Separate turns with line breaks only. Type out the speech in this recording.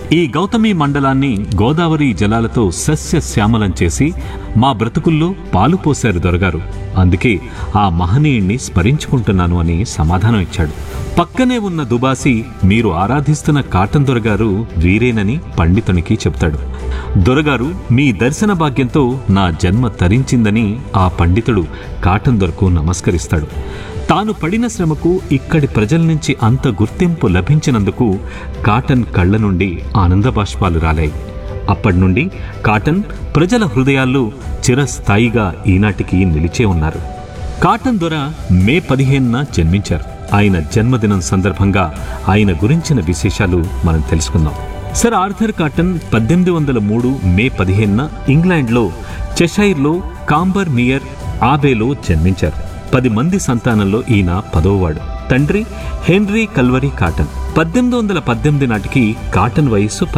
ఈ గౌతమి మండలాన్ని గోదావరి జలాలతో సస్యశ్యామలం చేసి మా బ్రతుకుల్లో పాలు పోశారు దొరగారు అందుకే ఆ మహనీయుణ్ణి స్మరించుకుంటున్నాను అని సమాధానం ఇచ్చాడు పక్కనే ఉన్న దుబాసి మీరు ఆరాధిస్తున్న కాటన్ దొరగారు వీరేనని పండితునికి చెప్తాడు దొరగారు మీ దర్శన భాగ్యంతో నా జన్మ తరించిందని ఆ పండితుడు కాటన్ దొరకు నమస్కరిస్తాడు తాను పడిన శ్రమకు ఇక్కడి ప్రజల నుంచి అంత గుర్తింపు లభించినందుకు కాటన్ కళ్ళ నుండి ఆనంద బాష్పాలు రాలాయి అప్పటి నుండి కాటన్ ప్రజల హృదయాల్లో చిరస్థాయిగా ఈనాటికి నిలిచే ఉన్నారు కాటన్ దొర మే పదిహేనున జన్మించారు ఆయన జన్మదినం సందర్భంగా ఆయన గురించిన విశేషాలు మనం తెలుసుకుందాం సర్ ఆర్థర్ కాటన్ పద్దెనిమిది వందల మూడు మే పదిహేనున ఇంగ్లాండ్లో చెషైర్లో కాంబర్ మియర్ ఆబేలో జన్మించారు పది మంది సంతానంలో ఈయన పదోవాడు తండ్రి హెన్రీ కల్వరీ కాటన్ పద్దెనిమిది వందల పద్దెనిమిది నాటికి కాటన్ వయస్సు